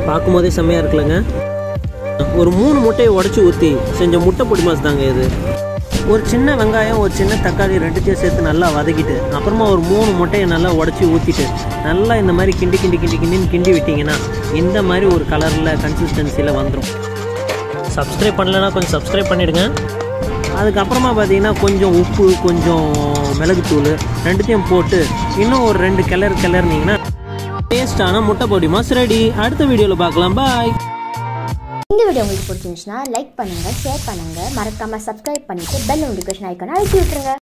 பார்க்கும்போதே செம்மையாக இருக்குல்லங்க ஒரு மூணு முட்டையை உடச்சி ஊற்றி செஞ்ச முட்டை பொடி மாஸ் தாங்க இது ஒரு சின்ன வெங்காயம் ஒரு சின்ன தக்காளி ரெண்டுத்தையும் சேர்த்து நல்லா வதக்கிட்டு அப்புறமா ஒரு மூணு முட்டையை நல்லா உடச்சி ஊற்றிட்டு நல்லா இந்த மாதிரி கிண்டி கிண்டி கிண்டி கிண்டின்னு கிண்டி விட்டிங்கன்னா இந்த மாதிரி ஒரு கலரில் கன்சிஸ்டன்சியில் வந்துடும் சப்ஸ்கிரைப் பண்ணலைன்னா கொஞ்சம் சப்ஸ்கிரைப் பண்ணிவிடுங்க அதுக்கப்புறமா பார்த்தீங்கன்னா கொஞ்சம் உப்பு கொஞ்சம் மிளகுத்தூள் ரெண்டுத்தையும் போட்டு இன்னும் ஒரு ரெண்டு கிளறு கிளறினீங்கன்னா டேஸ்டான முட்டை பொடி மாஸ் ரெடி அடுத்த வீடியோவில் பார்க்கலாம் பாய் இந்த வீடியோ உங்களுக்கு பிடிச்சிருந்துச்சுன்னா லைக் பண்ணுங்க ஷேர் பண்ணுங்க மறக்காம சப்ஸ்கிரைப் பண்ணிட்டு பெல் நோட்டிஃபிகேஷன் ஐக்கான அழுத்தி விட்டுருங்க